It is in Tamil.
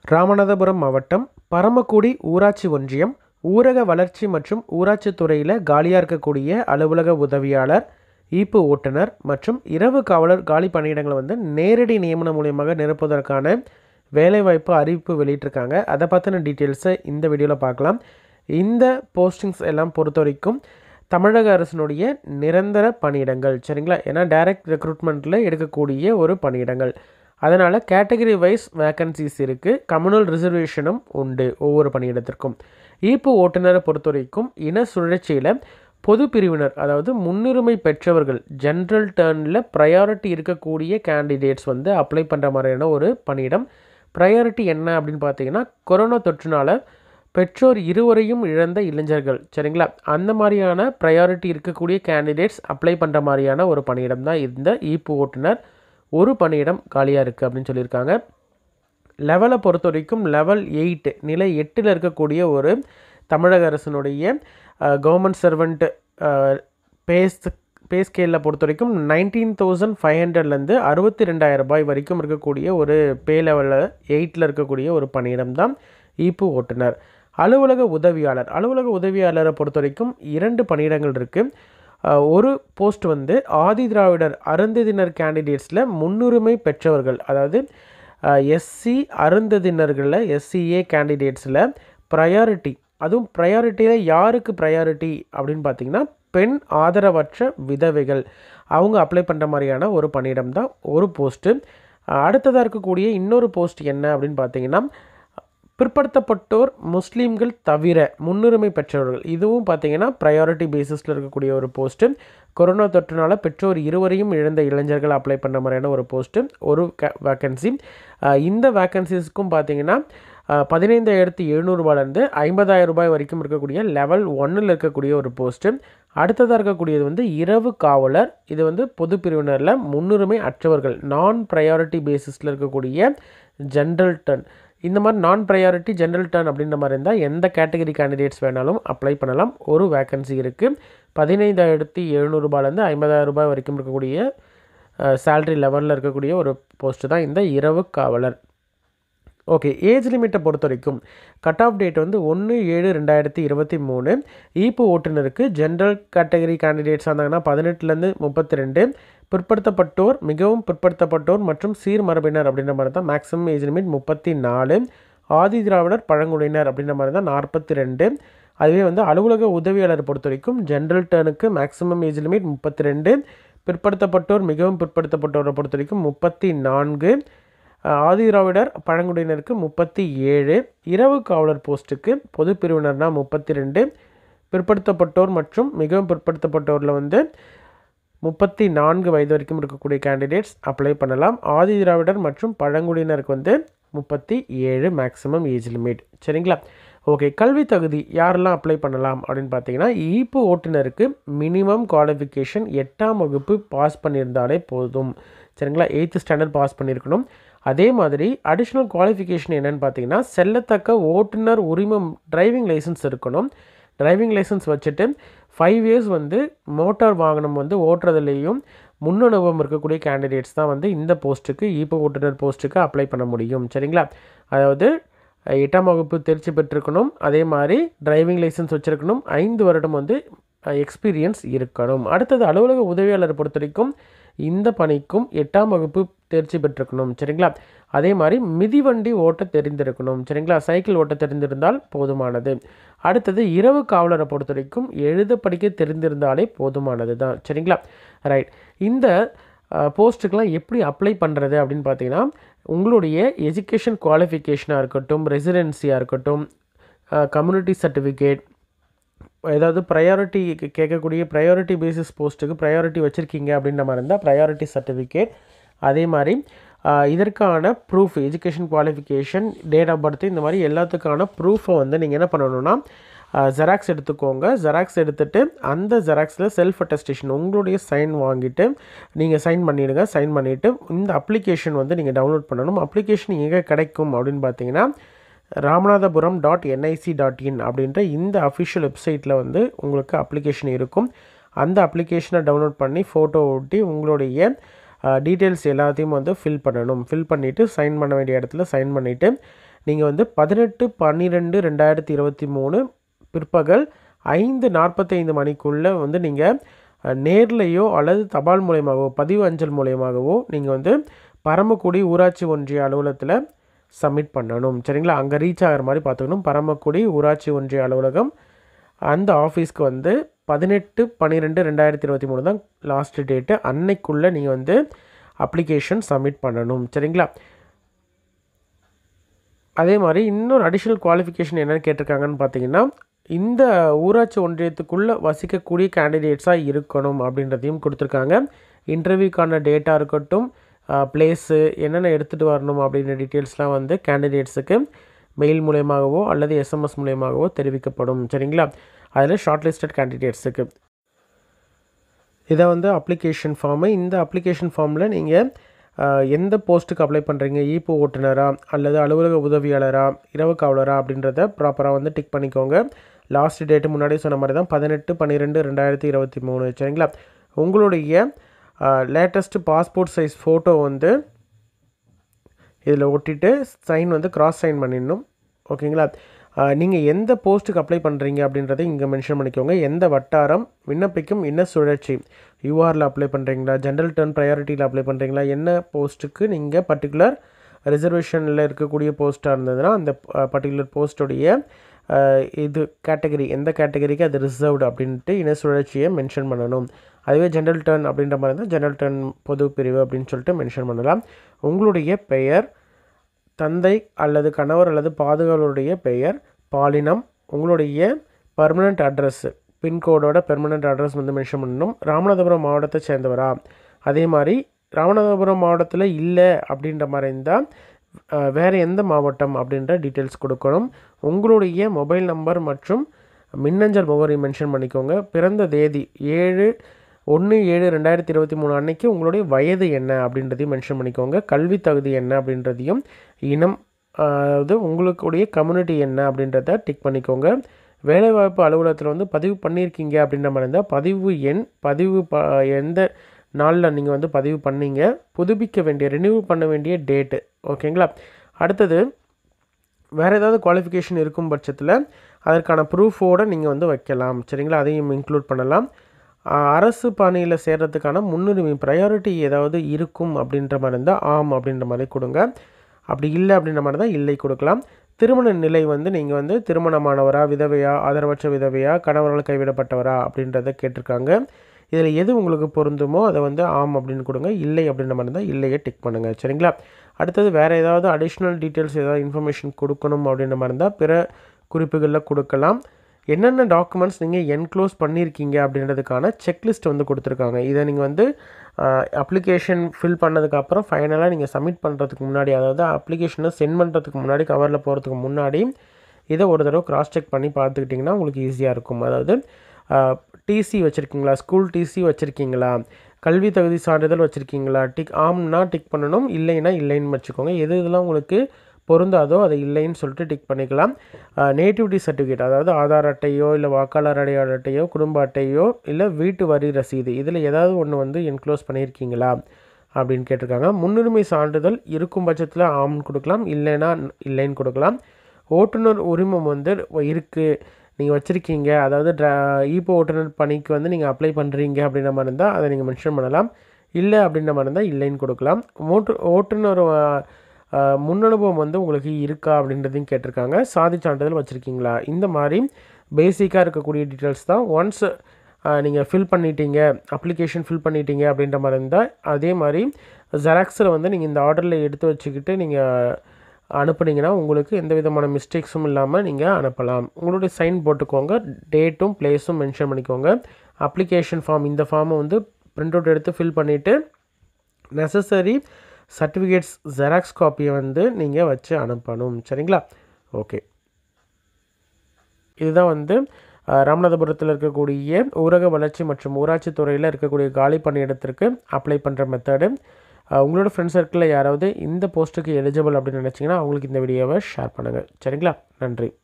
ராமநாதபுரம் மாவட்டம் பரமக்குடி ஊராட்சி ஒன்றியம் ஊரக வளர்ச்சி மற்றும் ஊராட்சித் துறையில் காலியாக இருக்கக்கூடிய அலுவலக உதவியாளர் ஈப்பு ஓட்டுநர் மற்றும் இரவு காவலர் காலி பணியிடங்களை வந்து நேரடி நியமனம் மூலியமாக நிரப்புவதற்கான வேலைவாய்ப்பு அறிவிப்பு வெளியிட்டிருக்காங்க அதை பற்றின டீட்டெயில்ஸை இந்த வீடியோவில் பார்க்கலாம் இந்த போஸ்டிங்ஸ் எல்லாம் பொறுத்த வரைக்கும் தமிழக அரசினுடைய நிரந்தர பணியிடங்கள் சரிங்களா ஏன்னா டைரக்ட் ரெக்ரூட்மெண்ட்டில் எடுக்கக்கூடிய ஒரு பணியிடங்கள் அதனால் கேட்டகரி வைஸ் வேக்கன்சிஸ் இருக்குது கம்யூனல் ரிசர்வேஷனும் உண்டு ஒவ்வொரு பணியிடத்திற்கும் ஈப்பு ஓட்டுநரை பொறுத்த வரைக்கும் இன சுழற்சியில் பொது பிரிவினர் அதாவது முன்னுரிமை பெற்றவர்கள் ஜென்ரல் டேர்னில் ப்ரையாரிட்டி இருக்கக்கூடிய கேண்டிடேட்ஸ் வந்து அப்ளை பண்ணுற மாதிரியான ஒரு பணியிடம் ப்ரையாரிட்டி என்ன அப்படின்னு பார்த்தீங்கன்னா கொரோனா தொற்றுனால பெற்றோர் இருவரையும் இழந்த இளைஞர்கள் சரிங்களா அந்த மாதிரியான ப்ரையாரிட்டி இருக்கக்கூடிய கேண்டிடேட்ஸ் அப்ளை பண்ணுற மாதிரியான ஒரு பணியிடம் தான் இந்த ஈப்பு ஓட்டுநர் ஒரு பணியிடம் காலியாக இருக்குது அப்படின்னு சொல்லியிருக்காங்க லெவலை பொறுத்த வரைக்கும் லெவல் எயிட் நிலை எட்டில் இருக்கக்கூடிய ஒரு தமிழக அரசினுடைய கவர்மெண்ட் சர்வெண்ட் பேஸ் பே ஸ்கேலில் பொறுத்த வரைக்கும் நைன்டீன் தௌசண்ட் ஃபைவ் ஹண்ட்ரட்லேருந்து அறுபத்தி ரெண்டாயிரம் ரூபாய் வரைக்கும் இருக்கக்கூடிய ஒரு பே லெவலில் எயிட்டில் இருக்கக்கூடிய ஒரு பணியிடம் தான் ஈப்பு ஓட்டுநர் அலுவலக உதவியாளர் அலுவலக உதவியாளரை பொறுத்த வரைக்கும் இரண்டு பணியிடங்கள் இருக்குது ஒரு போஸ்ட் வந்து ஆதி திராவிடர் அருந்ததினர் கேண்டிடேட்ஸில் முன்னுரிமை பெற்றவர்கள் அதாவது எஸ்சி அருந்ததினர்களில் எஸ்சிஏ கேண்டிடேட்ஸில் ப்ரையாரிட்டி அதுவும் ப்ரையாரிட்டியில் யாருக்கு ப்ரையாரிட்டி அப்படின்னு பார்த்தீங்கன்னா பெண் ஆதரவற்ற விதவைகள் அவங்க அப்ளை பண்ணுற மாதிரியான ஒரு பணியிடம் தான் ஒரு போஸ்ட்டு அடுத்ததாக இருக்கக்கூடிய இன்னொரு போஸ்ட் என்ன அப்படின்னு பார்த்தீங்கன்னா பிற்படுத்தப்பட்டோர் முஸ்லீம்கள் தவிர முன்னுரிமை பெற்றவர்கள் இதுவும் பார்த்தீங்கன்னா ப்ரையாரிட்டி பேசிஸில் இருக்கக்கூடிய ஒரு போஸ்ட்டு கொரோனா தொற்றுனால பெற்றோர் இருவரையும் இழந்த இளைஞர்கள் அப்ளை பண்ணுற மாதிரியான ஒரு போஸ்ட்டு ஒரு வேக்கன்சி இந்த வேக்கன்சிஸ்க்கும் பார்த்தீங்கன்னா பதினைந்தாயிரத்தி எழுநூறுபாலேருந்து ஐம்பதாயிரம் ரூபாய் வரைக்கும் இருக்கக்கூடிய லெவல் ஒன்னில் இருக்கக்கூடிய ஒரு போஸ்ட்டு அடுத்ததாக இருக்கக்கூடியது வந்து இரவு காவலர் இது வந்து பொது பிரிவினரில் முன்னுரிமை அற்றவர்கள் நான் ப்ரையாரிட்டி பேசிஸில் இருக்கக்கூடிய ஜென்ரல் டர்ன் இந்த மாதிரி நான் ப்ரையாரிட்டி ஜென்ரல் டர்ன் அப்படின்ற மாதிரி இருந்தால் எந்த கேட்டகரி கேண்டிடேட்ஸ் வேணாலும் அப்ளை பண்ணலாம் ஒரு வேக்கன்சி இருக்குது பதினைந்தாயிரத்தி எழுநூறுபாலேருந்து ஐம்பதாயிரம் ரூபாய் வரைக்கும் இருக்கக்கூடிய சேல்ரி லெவலில் இருக்கக்கூடிய ஒரு போஸ்ட்டு தான் இந்த இரவு காவலர் ஓகே ஏஜ் லிமிட்டை பொறுத்த வரைக்கும் கட் ஆஃப் டேட் வந்து ஒன்று ஏழு ரெண்டாயிரத்தி இருபத்தி மூணு ஈப்பு ஓட்டுநருக்கு ஜென்ரல் கேட்டகரி கேண்டிடேட்ஸ் இருந்தாங்கன்னா பதினெட்டுலேருந்து முப்பத்தி ரெண்டு பிற்படுத்தப்பட்டோர் மிகவும் பிற்படுத்தப்பட்டோர் மற்றும் சீர்மரபினர் அப்படின்ற மாதிரி தான் மேக்ஸிமம் ஏஜ் லிமிட் முப்பத்தி நாலு ஆதி திராவிடர் பழங்குடியினர் அப்படின்ற மாதிரி தான் நாற்பத்தி ரெண்டு அதுவே வந்து அலுவலக உதவியாளர் பொறுத்த வரைக்கும் ஜென்ரல் டேர்னுக்கு மேக்ஸிமம் ஏஜ் லிமிட் முப்பத்தி ரெண்டு பிற்படுத்தப்பட்டோர் மிகவும் பிற்படுத்தப்பட்டோரை பொறுத்த வரைக்கும் முப்பத்தி நான்கு ஆதி திராவிடர் பழங்குடியினருக்கு முப்பத்தி ஏழு இரவு காவலர் போஸ்ட்டுக்கு பொது பிரிவினர்னால் முப்பத்தி ரெண்டு பிற்படுத்தப்பட்டோர் மற்றும் மிகவும் பிற்படுத்தப்பட்டோரில் வந்து முப்பத்தி நான்கு வயது வரைக்கும் இருக்கக்கூடிய கேண்டிடேட்ஸ் அப்ளை பண்ணலாம் ஆதி திராவிடர் மற்றும் பழங்குடியினருக்கு வந்து முப்பத்தி ஏழு மேக்ஸிமம் ஏஜ் லிமிட் சரிங்களா ஓகே கல்வி தகுதி யாரெல்லாம் அப்ளை பண்ணலாம் அப்படின்னு பார்த்தீங்கன்னா ஈப்பு ஓட்டுநருக்கு மினிமம் குவாலிஃபிகேஷன் எட்டாம் வகுப்பு பாஸ் பண்ணியிருந்தாலே போதும் சரிங்களா எயித்து ஸ்டாண்டர்ட் பாஸ் பண்ணியிருக்கணும் அதே மாதிரி அடிஷ்னல் குவாலிஃபிகேஷன் என்னென்னு பார்த்தீங்கன்னா செல்லத்தக்க ஓட்டுநர் உரிமம் டிரைவிங் லைசன்ஸ் இருக்கணும் டிரைவிங் லைசன்ஸ் வச்சுட்டு ஃபைவ் இயர்ஸ் வந்து மோட்டார் வாகனம் வந்து ஓட்டுறதுலேயும் முன்னனுபவம் இருக்கக்கூடிய கேண்டிடேட்ஸ் தான் வந்து இந்த போஸ்ட்டுக்கு ஈப்போ ஓட்டுநர் போஸ்ட்டுக்கு அப்ளை பண்ண முடியும் சரிங்களா அதாவது எட்டாம் வகுப்பு தேர்ச்சி பெற்றிருக்கணும் அதே மாதிரி டிரைவிங் லைசன்ஸ் வச்சுருக்கணும் ஐந்து வருடம் வந்து எக்ஸ்பீரியன்ஸ் இருக்கணும் அடுத்தது அலுவலக உதவியாளரை பொறுத்த வரைக்கும் இந்த பணிக்கும் எட்டாம் வகுப்பு தேர்ச்சி பெற்றிருக்கணும் சரிங்களா அதே மாதிரி மிதிவண்டி ஓட்ட தெரிந்திருக்கணும் சரிங்களா சைக்கிள் ஓட்ட தெரிந்திருந்தால் போதுமானது அடுத்தது இரவு காவலரை பொறுத்த வரைக்கும் எழுத படிக்க தெரிந்திருந்தாலே போதுமானது தான் சரிங்களா ரைட் இந்த போஸ்ட்டுக்கெலாம் எப்படி அப்ளை பண்ணுறது அப்படின்னு பார்த்தீங்கன்னா உங்களுடைய எஜுகேஷன் குவாலிஃபிகேஷனாக இருக்கட்டும் ரெசிடென்சியாக இருக்கட்டும் கம்யூனிட்டி சர்டிஃபிகேட் ஏதாவது ப்ரையாரிட்டி கேட்கக்கூடிய ப்ரையாரிட்டி பேசிஸ் போஸ்ட்டுக்கு ப்ரையாரிட்டி வச்சுருக்கீங்க அப்படின்ற மாதிரி இருந்தால் ப்ரையாரிட்டி சர்டிஃபிகேட் அதே மாதிரி இதற்கான proof education qualification date of birth இந்த மாதிரி எல்லாத்துக்கான ப்ரூஃபை வந்து நீங்கள் என்ன பண்ணணும்னா ஜெராக்ஸ் எடுத்துக்கோங்க ஜெராக்ஸ் எடுத்துகிட்டு அந்த ஜெராக்ஸில் செல்ஃப் அட்டஸ்டேஷன் உங்களுடைய சைன் வாங்கிட்டு நீங்கள் சைன் பண்ணிவிடுங்க சைன் பண்ணிவிட்டு இந்த அப்ளிகேஷன் வந்து நீங்கள் டவுன்லோட் பண்ணணும் அப்ளிகேஷன் எங்கே கிடைக்கும் அப்படின்னு பார்த்தீங்கன்னா Ramanathapuram dot NIC dot in அப்படின்ற இந்த அஃபிஷியல் வெப்சைட்டில் வந்து உங்களுக்கு அப்ளிகேஷன் இருக்கும் அந்த அப்ளிகேஷனை டவுன்லோட் பண்ணி ஃபோட்டோ ஒட்டி உங்களுடைய டீட்டெயில்ஸ் எல்லாத்தையும் வந்து ஃபில் பண்ணணும் ஃபில் பண்ணிவிட்டு சைன் பண்ண வேண்டிய இடத்துல சைன் பண்ணிவிட்டு நீங்கள் வந்து பதினெட்டு பன்னிரெண்டு ரெண்டாயிரத்தி இருபத்தி மூணு பிற்பகல் ஐந்து நாற்பத்தைந்து மணிக்குள்ளே வந்து நீங்கள் நேர்லையோ அல்லது தபால் மூலியமாகவோ பதிவு அஞ்சல் மூலியமாகவோ நீங்கள் வந்து பரமக்குடி ஊராட்சி ஒன்றிய அலுவலகத்தில் சப்மிட் பண்ணணும் சரிங்களா அங்கே ரீச் ஆகிற மாதிரி பார்த்துக்கணும் பரமக்குடி ஊராட்சி ஒன்றிய அலுவலகம் அந்த ஆஃபீஸ்க்கு வந்து பதினெட்டு பன்னிரெண்டு ரெண்டாயிரத்தி இருபத்தி மூணு தான் லாஸ்ட் டேட்டு அன்னைக்குள்ளே நீங்கள் வந்து அப்ளிகேஷன் சப்மிட் பண்ணணும் சரிங்களா அதே மாதிரி இன்னொரு அடிஷ்னல் குவாலிஃபிகேஷன் என்னென்னு கேட்டிருக்காங்கன்னு பார்த்தீங்கன்னா இந்த ஊராட்சி ஒன்றியத்துக்குள்ளே வசிக்கக்கூடிய கேண்டிடேட்ஸாக இருக்கணும் அப்படின்றதையும் கொடுத்துருக்காங்க இன்டர்வியூக்கான டேட்டா இருக்கட்டும் பிளேஸு என்னென்ன எடுத்துகிட்டு வரணும் அப்படின்ற டீட்டெயில்ஸ்லாம் வந்து கேண்டிடேட்ஸுக்கு மெயில் மூலியமாகவோ அல்லது எஸ்எம்எஸ் மூலியமாகவோ தெரிவிக்கப்படும் சரிங்களா அதில் ஷார்ட் லிஸ்டட் கேண்டிடேட்ஸுக்கு இதை வந்து அப்ளிகேஷன் ஃபார்மு இந்த அப்ளிகேஷன் ஃபார்மில் நீங்கள் எந்த போஸ்ட்டுக்கு அப்ளை பண்ணுறீங்க ஈப்பு ஓட்டுநரா அல்லது அலுவலக உதவியாளரா இரவு காவலரா அப்படின்றத ப்ராப்பராக வந்து டிக் பண்ணிக்கோங்க லாஸ்ட் டேட்டு முன்னாடி சொன்ன மாதிரி தான் பதினெட்டு பன்னிரெண்டு ரெண்டாயிரத்தி இருபத்தி மூணு சரிங்களா உங்களுடைய லேட்டஸ்ட்டு பாஸ்போர்ட் சைஸ் ஃபோட்டோ வந்து இதில் ஒட்டிட்டு சைன் வந்து கிராஸ் சைன் பண்ணிடணும் ஓகேங்களா நீங்கள் எந்த போஸ்ட்டுக்கு அப்ளை பண்ணுறீங்க அப்படின்றத இங்கே மென்ஷன் பண்ணிக்கோங்க எந்த வட்டாரம் விண்ணப்பிக்கும் என்ன சுழற்சி யூஆரில் அப்ளை பண்ணுறீங்களா ஜென்ரல் டர்ன் ப்ரையாரிட்டியில் அப்ளை பண்ணுறீங்களா என்ன போஸ்ட்டுக்கு நீங்கள் பர்டிகுலர் ரிசர்வேஷனில் இருக்கக்கூடிய போஸ்ட்டாக இருந்ததுன்னா அந்த பர்டிகுலர் போஸ்ட்டுடைய இது கேட்டகரி எந்த கேட்டகரிக்கு அது ரிசர்வ்டு அப்படின்ட்டு இன சுழற்சியை மென்ஷன் பண்ணணும் அதுவே ஜென்ரல் டர்ன் அப்படின்ற மாதிரி தான் ஜென்ரல் டர்ன் பொது பிரிவு அப்படின்னு சொல்லிட்டு மென்ஷன் பண்ணலாம் உங்களுடைய பெயர் தந்தை அல்லது கணவர் அல்லது பாதுகாவலருடைய பெயர் பாலினம் உங்களுடைய பர்மனண்ட் அட்ரஸ்ஸு பின்கோடோட பெர்மனண்ட் அட்ரஸ் வந்து மென்ஷன் பண்ணணும் ராமநாதபுரம் மாவட்டத்தை சேர்ந்தவரா அதே மாதிரி ராமநாதபுரம் மாவட்டத்தில் இல்லை அப்படின்ற மாதிரி இருந்தால் வேறு எந்த மாவட்டம் அப்படின்ற டீட்டெயில்ஸ் கொடுக்கணும் உங்களுடைய மொபைல் நம்பர் மற்றும் மின்னஞ்சல் முகவரி மென்ஷன் பண்ணிக்கோங்க பிறந்த தேதி ஏழு ஒன்று ஏழு ரெண்டாயிரத்தி இருபத்தி மூணு அன்னைக்கு உங்களுடைய வயது என்ன அப்படின்றதையும் மென்ஷன் பண்ணிக்கோங்க கல்வி தகுதி என்ன அப்படின்றதையும் இனம் அதாவது உங்களுக்குடைய கம்யூனிட்டி என்ன அப்படின்றத டிக் பண்ணிக்கோங்க வேலைவாய்ப்பு அலுவலகத்தில் வந்து பதிவு பண்ணியிருக்கீங்க அப்படின்ற மாதிரி இருந்தால் பதிவு எண் பதிவு ப எந்த நாளில் நீங்கள் வந்து பதிவு பண்ணீங்க புதுப்பிக்க வேண்டிய ரினியூ பண்ண வேண்டிய டேட்டு ஓகேங்களா அடுத்தது வேறு ஏதாவது குவாலிஃபிகேஷன் இருக்கும் பட்சத்தில் அதற்கான ப்ரூஃபோடு நீங்கள் வந்து வைக்கலாம் சரிங்களா அதையும் இன்க்ளூட் பண்ணலாம் அரசு பணியில் சேர்கிறதுக்கான முன்னுரிமை ப்ரையாரிட்டி ஏதாவது இருக்கும் அப்படின்ற மாதிரி இருந்தால் ஆம் அப்படின்ற மாதிரி கொடுங்க அப்படி இல்லை அப்படின்ற மாதிரி தான் இல்லை கொடுக்கலாம் திருமண நிலை வந்து நீங்கள் வந்து திருமணமானவரா விதவையா ஆதரவற்ற விதவையா கணவரால் கைவிடப்பட்டவரா அப்படின்றத கேட்டிருக்காங்க இதில் எது உங்களுக்கு பொருந்துமோ அதை வந்து ஆம் அப்படின்னு கொடுங்க இல்லை அப்படின்ற மாதிரி இருந்தால் இல்லையே டிக் பண்ணுங்கள் சரிங்களா அடுத்தது வேறு ஏதாவது அடிஷ்னல் டீட்டெயில்ஸ் ஏதாவது இன்ஃபர்மேஷன் கொடுக்கணும் அப்படின்ற மாதிரி இருந்தால் பிற குறிப்புகளில் கொடுக்கலாம் என்னென்ன டாக்குமெண்ட்ஸ் நீங்கள் என்க்ளோஸ் பண்ணியிருக்கீங்க அப்படின்றதுக்கான செக்லிஸ்ட் வந்து கொடுத்துருக்காங்க இதை நீங்கள் வந்து அப்ளிகேஷன் ஃபில் பண்ணதுக்கப்புறம் ஃபைனலாக நீங்கள் சப்மிட் பண்ணுறதுக்கு முன்னாடி அதாவது அப்ளிகேஷனை சென்ட் பண்ணுறதுக்கு முன்னாடி கவரில் போகிறதுக்கு முன்னாடி இதை ஒரு தடவை கிராஸ் செக் பண்ணி பார்த்துக்கிட்டிங்கன்னா உங்களுக்கு ஈஸியாக இருக்கும் அதாவது டிசி வச்சுருக்கீங்களா ஸ்கூல் டிசி வச்சுருக்கீங்களா கல்வி தகுதி சான்றிதழ் வச்சுருக்கீங்களா டிக் ஆம்னா டிக் பண்ணணும் இல்லைன்னா இல்லைன்னு வச்சுக்கோங்க எது இதெல்லாம் உங்களுக்கு பொருந்தாதோ அதை இல்லைன்னு சொல்லிட்டு டிக் பண்ணிக்கலாம் நேட்டிவிட்டி சர்டிஃபிகேட் அதாவது ஆதார் அட்டையோ இல்லை வாக்காளர் அடையாள அட்டையோ குடும்ப அட்டையோ இல்லை வீட்டு வரி ரசீது இதில் ஏதாவது ஒன்று வந்து என்க்ளோஸ் பண்ணியிருக்கீங்களா அப்படின்னு கேட்டிருக்காங்க முன்னுரிமை சான்றிதழ் இருக்கும் பட்சத்தில் ஆம்னு கொடுக்கலாம் இல்லைன்னா இல்லைன்னு கொடுக்கலாம் ஓட்டுநர் உரிமம் வந்து இருக்குது நீங்கள் வச்சுருக்கீங்க அதாவது ட்ரா ஈப்போ ஓட்டுநர் பணிக்கு வந்து நீங்கள் அப்ளை பண்ணுறீங்க அப்படின்ற மாதிரி இருந்தால் அதை நீங்கள் மென்ஷன் பண்ணலாம் இல்லை அப்படின்ற மாதிரி இருந்தால் இல்லைன்னு கொடுக்கலாம் ஓட்டு ஓட்டுநர் முன் அனுபவம் வந்து உங்களுக்கு இருக்கா அப்படின்றதையும் கேட்டிருக்காங்க சாதி சான்றிதழ் வச்சுருக்கீங்களா இந்த மாதிரி பேசிக்காக இருக்கக்கூடிய டீட்டெயில்ஸ் தான் ஒன்ஸ் நீங்கள் ஃபில் பண்ணிட்டீங்க அப்ளிகேஷன் ஃபில் பண்ணிட்டீங்க அப்படின்ற மாதிரி இருந்தால் அதே மாதிரி ஜெராக்ஸில் வந்து நீங்கள் இந்த ஆர்டரில் எடுத்து வச்சுக்கிட்டு நீங்கள் அனுப்புனீங்கன்னா உங்களுக்கு எந்த விதமான மிஸ்டேக்ஸும் இல்லாமல் நீங்கள் அனுப்பலாம் உங்களுடைய சைன் போட்டுக்கோங்க டேட்டும் பிளேஸும் மென்ஷன் பண்ணிக்கோங்க அப்ளிகேஷன் ஃபார்ம் இந்த ஃபார்மை வந்து பிரிண்ட் அவுட் எடுத்து ஃபில் பண்ணிவிட்டு நெசசரி சர்டிஃபிகேட்ஸ் ஜெராக்ஸ் காப்பியை வந்து நீங்கள் வச்சு அனுப்பணும் சரிங்களா ஓகே இதுதான் வந்து ராமநாதபுரத்தில் இருக்கக்கூடிய ஊரக வளர்ச்சி மற்றும் ஊராட்சி துறையில் இருக்கக்கூடிய காலி பணியிடத்திற்கு அப்ளை பண்ணுற மெத்தடு உங்களோட ஃப்ரெண்ட் சர்க்கிளில் யாராவது இந்த போஸ்ட்டுக்கு எலிஜிபிள் அப்படின்னு நினச்சிங்கன்னா அவங்களுக்கு இந்த வீடியோவை ஷேர் பண்ணுங்கள் சரிங்களா நன்றி